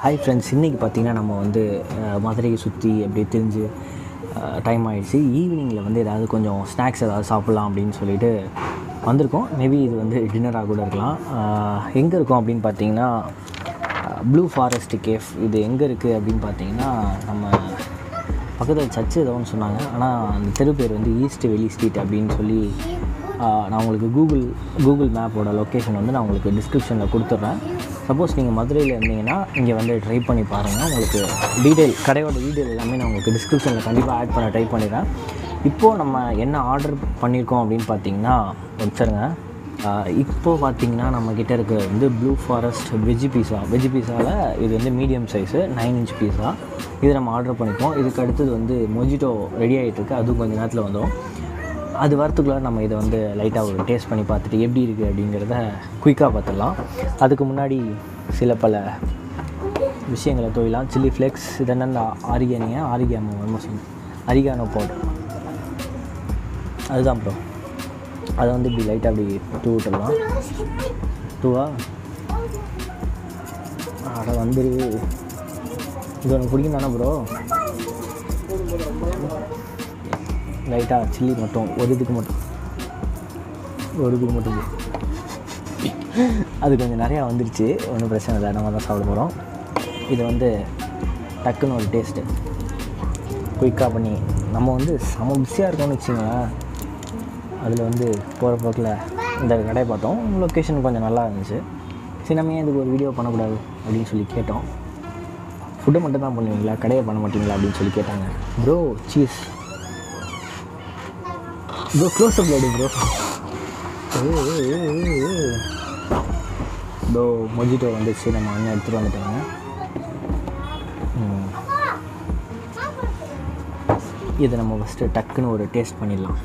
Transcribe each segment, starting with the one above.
Hi friends இன்றைக்கி பார்த்தீங்கன்னா நம்ம வந்து அஹ், மதுரையை சுற்றி அப்படியே தெரிஞ்சு டைம் ஆயிடுச்சு ஈவினிங்கில் வந்து ஏதாவது கொஞ்சம் ஸ்நாக்ஸ் ஏதாவது சாப்பிட்லாம் அப்படின்னு சொல்லிட்டு வந்திருக்கோம் மேபி இது வந்து டின்னராக கூட இருக்கலாம் எங்கே இருக்கோம் அப்படின்னு பார்த்தீங்கன்னா ப்ளூ ஃபாரஸ்ட் கேஃப் இது எங்கே இருக்குது அப்படின்னு பார்த்தீங்கன்னா நம்ம பக்கத்தில் சர்ச்சு ஏதோ ஒன்று சொன்னாங்க ஆனால் அந்த தெரு பேர் வந்து ஈஸ்ட் வெளி ஸ்ட்ரீட் அப்படின்னு சொல்லி ஆஹ், நான் உங்களுக்கு கூகுள் கூகுள் மேப்போட லொக்கேஷன் வந்து நான் உங்களுக்கு டிஸ்கிரிப்ஷனில் கொடுத்துட்றேன் சப்போஸ் நீங்கள் மதுரையில் இருந்தீங்கன்னா இங்கே வந்து ட்ரை பண்ணி பாருங்கள் உங்களுக்கு டீட்டெயில் கடையோட டீட்டெயில் எல்லாமே நான் உங்களுக்கு டிஸ்கிரிப்ஷனில் கண்டிப்பாக ஆட் பண்ண ட்ரை பண்ணிடுறேன் இப்போது நம்ம என்ன ஆர்டர் பண்ணியிருக்கோம் அப்படின்னு பார்த்தீங்கன்னா வச்சுருங்க இப்போது பார்த்தீங்கன்னா நம்மக்கிட்ட இருக்கிற வந்து Blue forest veg pizza veg பீஸாவில் இது வந்து medium size nine inch pizza இது நம்ம ஆர்டர் பண்ணிப்போம் இதுக்கு அடுத்தது வந்து மொஜிட்டோ ரெடி ஆகிட்டு இருக்கு அதுவும் கொஞ்சம் நேரத்தில் வந்துடும் அது வரத்துக்குள்ளே நம்ம இதை வந்து லைட்டாக ஒரு டேஸ்ட் பண்ணி பார்த்துட்டு எப்படி இருக்குது அப்படிங்கிறத குயிக்காக பார்த்துடலாம் அதுக்கு முன்னாடி சில பல விஷயங்களை தொழிலாம் சில்லி ஃப்ளேக்ஸ் இது என்னென்ன ஆரிகானியா ஆரிகாமோ ஆல்மோஸ்ட் அரிகானோ பவுடர் அதுதான் ப்ரோ அதை வந்து இப்படி லைட்டாக அப்படி தூ விட்டுடலாம் தூவா அட வந்துரு இது உனக்கு பிடிக்கும் தானே ப்ரோ லைட்டாக சில்லி மட்டும் ஒரு இதுக்கு மட்டும் ஒரு இதுக்கு மட்டும் போடு. அது கொஞ்சம் நிறையா வந்துருச்சு ஒன்றும் பிரச்சனை இல்லை நம்ம தான் சாப்பிட போகிறோம் இது வந்து டக்குன்னு ஒரு டேஸ்ட்டு குயிக்காக பண்ணி நம்ம வந்து செம பிஸியாக இருக்கோம்னு வச்சுங்களேன் அதில் வந்து போகிற போக்கில் இந்த கடையை பார்த்தோம் லொக்கேஷன் கொஞ்சம் நல்லா இருந்துச்சு சரி நம்ம ஏன் இதுக்கு ஒரு வீடியோ பண்ணக்கூடாது அப்படின்னு சொல்லி கேட்டோம் ஃபுட்டை மட்டும் தான் பண்ணுவீங்களா கடையை பண்ண மாட்டீங்களா அப்படின்னு சொல்லி கேட்டாங்க bro cheese bro close up எடு ப்ரோ ப்ரோ மொஜிட்டோ வந்துச்சு நம்ம அண்ணன் எடுத்துகிட்டு வந்துட்டாங்க ம். இதை நம்ம ஃபஸ்ட்டு டக்குன்னு ஒரு டேஸ்ட் பண்ணிடலாம்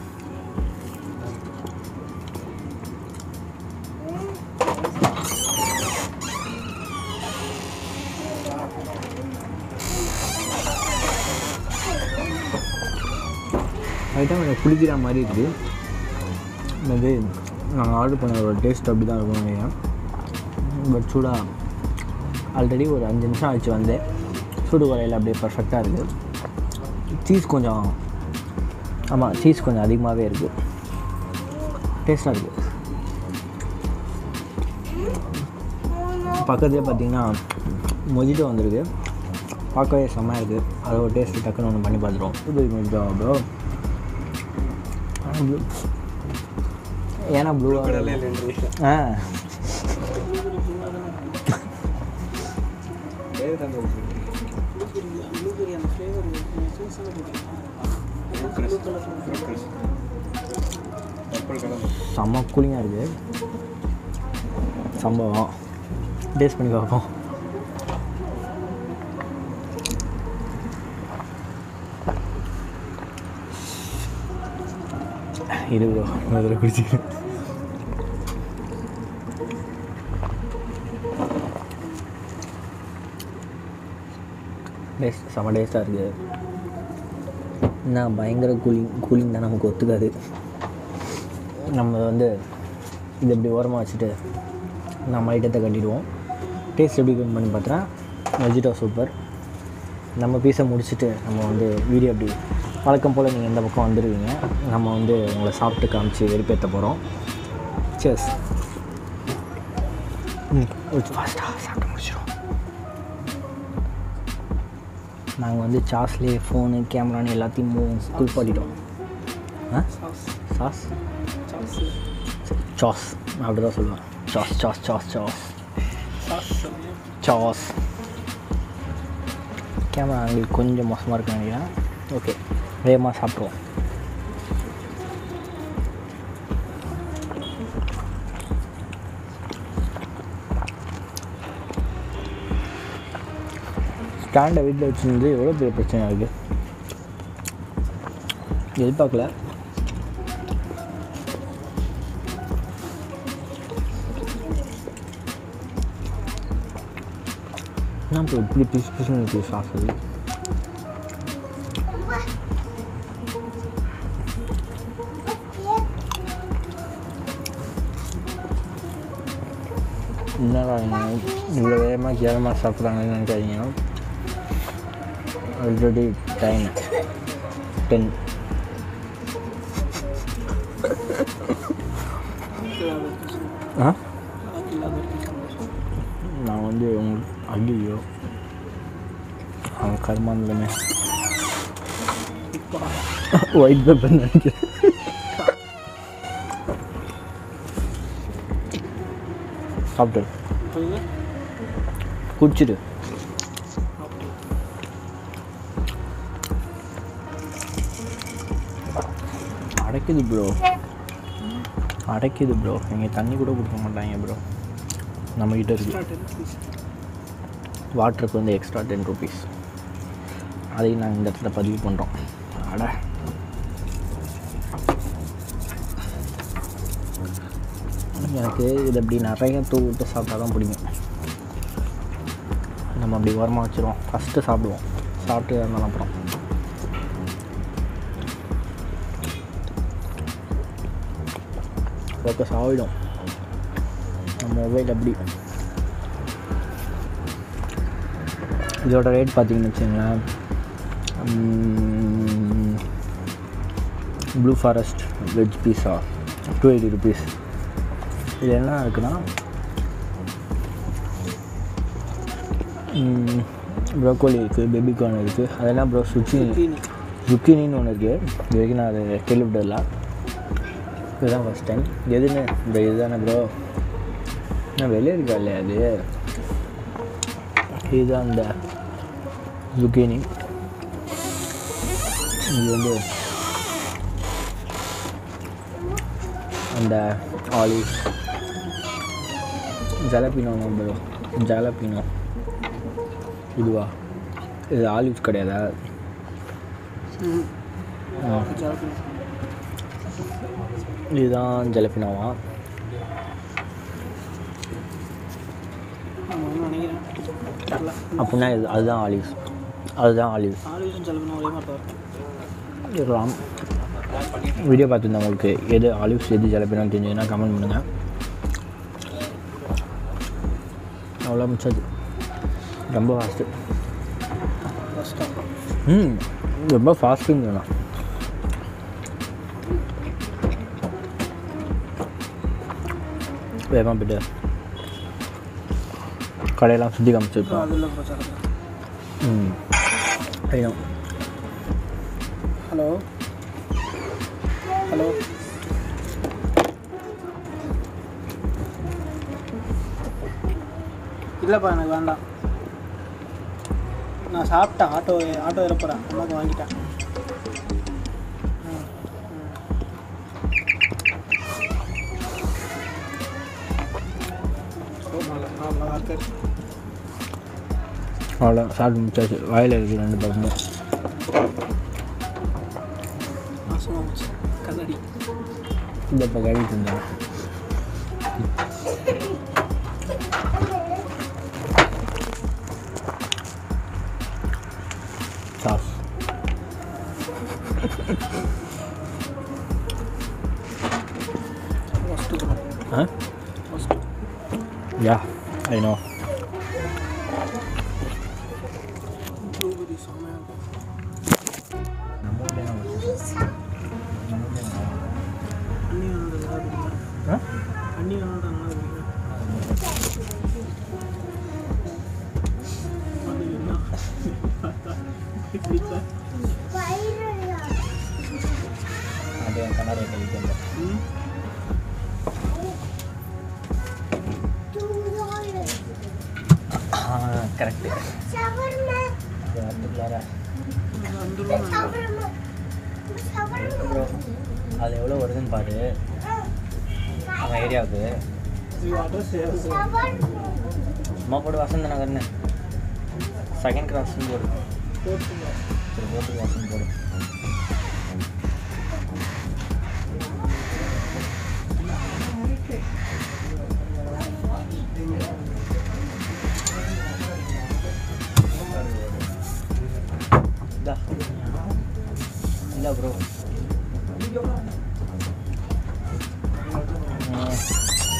லைட்டாக எனக்கு குளிக்கிற மாதிரி இருக்குது அது நாங்கள் ஆர்டர் பண்ண ஒரு டேஸ்ட் அப்படி தான் இருக்கும் நினைக்கிறேன் பட் சூடாக ஆல்ரெடி ஒரு அஞ்சு நிமிஷம் ஆச்சு வந்தேன் சூடு குறையில் அப்படியே பர்ஃபெக்டாக இருக்குது சீஸ் கொஞ்சம் ஆமாம் சீஸ் கொஞ்சம் அதிகமாகவே இருக்குது டேஸ்ட்டாக இருக்குது பக்கத்துலேயே பார்த்தீங்கன்னா மொஜிட்டோ வந்திருக்கு பார்க்கவே செம்மையாக இருக்குது அதோட டேஸ்ட்டு டக்குன்னு ஒன்று பண்ணி பார்த்துருவோம் இது மொஜிட்டோ ப்ரோ ஏன்னா ப்ளூவாக ஆ செம்ம கூலிங்காக இருக்குது சம்பவம் டேஸ்ட் பண்ணி பார்ப்போம் இரு ப்ரோ அதில் குடிச்சிக்கிறேன் டேஸ்ட் செம்ம டேஸ்ட்டாக இருக்குது என்ன பயங்கர கூலிங் கூலிங் தான் நமக்கு ஒத்துக்காது நம்ம வந்து இது இப்படி ஓரமாக வச்சுட்டு நம்ம ஐட்டத்தை கட்டிடுவோம் டேஸ்ட் எப்படி இருக்குன்னு பண்ணி பார்த்தா வெஜிடோ சூப்பர் நம்ம பீஸை முடிச்சுட்டு நம்ம வந்து வீடியோ அப்படி வழக்கம் போல் நீங்கள் இந்த பக்கம் வந்துடுவீங்க நம்ம வந்து உங்களை சாப்பிட்டு காமிச்சு வெறுப்பேற்ற போகிறோம் சேஸ் ம் ஃபாஸ்ட்டாக சாப்பிட்டு முடிச்சிடும் நாங்கள் வந்து சாஸ்லேயே ஃபோனு கேமரான்னு எல்லாத்தையும் குளிப்பாட்டிட்டோம் ஆ சாஸ் சாஸ் நான் அப்படி தான் சொல்லுவேன் sauce sauce sauce sauce sauce camera எங்களுக்கு கொஞ்சம் மோசமாக இருக்கு நினைக்கிறேன் ஓகே வேகமாக சாப்பிட்ருவோம் ஸ்டாண்டை வீட்டில் வச்சுருந்து எவ்வளோ பெரிய பிரச்சனை இருக்குது எதிர்பார்க்கல என்ன இப்போ இப்படி பிசு பிசுன்னு இருக்குது சாஸ் அது என்னடா நினைக்காதீங்க இவ்வளோ வேகமாக கேரமாக சாப்பிட்றாங்கன்னு நினைக்காதீங்க ஆல்ரெடி டைம் டென் ஆ நான் வந்து உங்களுக்கு ஐயோ அவன் கருமாந்திரமே ஒயிட் பேப்பர் நினைக்கிறேன் சாப்பிட்டு குடிச்சிடு அடைக்குது ப்ரோ அடைக்குது ப்ரோ இங்கே தண்ணி கூட கொடுக்க மாட்டாங்க ப்ரோ நம்மக்கிட்ட இருக்கு வாட்டருக்கு வந்து எக்ஸ்ட்ரா டென் ருபீஸ் அதையும் நாங்கள் இந்த இடத்துல பதிவு பண்ணுறோம் அட எனக்கு இது அப்படி நிறைய தூள் விட்டு சாப்பிட்டா தான் பிடிக்கும் நம்ம அப்படி ஓரமாக வச்சுருவோம் ஃபஸ்ட்டு சாப்பிடுவோம் சாப்பிட்டு இருந்தாலும் அப்புறம் ஃபோக்கஸ் ஆகிடும் நம்ம மொபைல் அப்படி இதோட ரேட் பார்த்தீங்கன்னு வச்சுங்களேன் blue forest veg pizza two eighty rupees இது என்ன இருக்குன்னா ப்ரோக்கோலி இருக்குது பேபிகார்ன் இருக்குது அதெல்லாம் ப்ரோ சுச்சி ஜுக்கினின்னு ஒன்று இருக்குது இது வரைக்கும் நான் அதை கேள்விப்பட்டதில்ல இதுதான் ஃபஸ்ட் டைம் எதுன்னு இந்த இதுதானே ப்ரோ நான் வெளியே இருக்கா இல்லையா அது இதுதான் அந்த ஜுக்கினி இது வந்து அந்த ஆலிவ் ஜலப்பினோ ப்ரோ ஜலப்பினோ இதுவா இது ஆலிவ்ஸ் கிடையாதா ஆ. இதுதான் ஜலப்பினோவா நினைக்கிறேன் தெரில அப்படின்னா இது அதுதான் ஆலிவ்ஸ் அதுதான் ஆலிவ்ஸ் ஆளுநரும் செலவுனா ஒரே மாதிரி தான் இருக்கும் இருக்கலாம் வீடியோ பார்த்துருந்தேன் உங்களுக்கு எது ஆலிவ்ஸ் எது ஜலப்பினோன்னு தெரிஞ்சதுன்னா கமெண்ட் பண்ணுங்கள் அவ்வளோ மிச்சது ரொம்ப ஃபாஸ்ட்டு கஷ்டம் ம் ரொம்ப ஃபாஸ்ட்டுங்க வேணாம் வேகமாக போய்ட்டு கடையெல்லாம் சுற்றி காமிச்சிருப்போம் அது இல்லை பிரச்சனை ம் ஐயோ ஹலோ ஹலோ இல்லைப்பா எனக்கு வேண்டாம் நான் சாப்பிட்டேன் ஆட்டோ ஆட்டோ போகிறேன் அம்மாவுக்கு வாங்கிட்டேன் ம், ம். ஓ, நல்லா நல்லா இருக்கு அவ்வளோ சாப்பிட்டு முடிச்சாச்சு வாயில் இருக்குது ரெண்டு பக்கமும் நாசமாக போச்சு கண்ணாடி இந்த இப்போ கழிட்டு இருந்தேன் sauce first ah first yeah I know blueberry செம்மையாக அண்ணி வேணாடா நல்லா பிடிக்கும் அண்ணி வேணாடா நல்லா பிடிக்கும் அது என்ன பிடிச்சா அதே கண்ணாடி கழிட்டு வந்தேன் ம் கரெக்டு ப்ரோ அது எவ்வளோ வருதுன்னு பாரு நம்ம ஏரியாவுக்கு அட்ரஸ் சும்மா போடு வசந்த நகர்னு செகண்ட் கிராஸ்னு போடு போட்டுங்க சரி போட்டு வாசன் போடு இந்தா. இந்தா ப்ரோ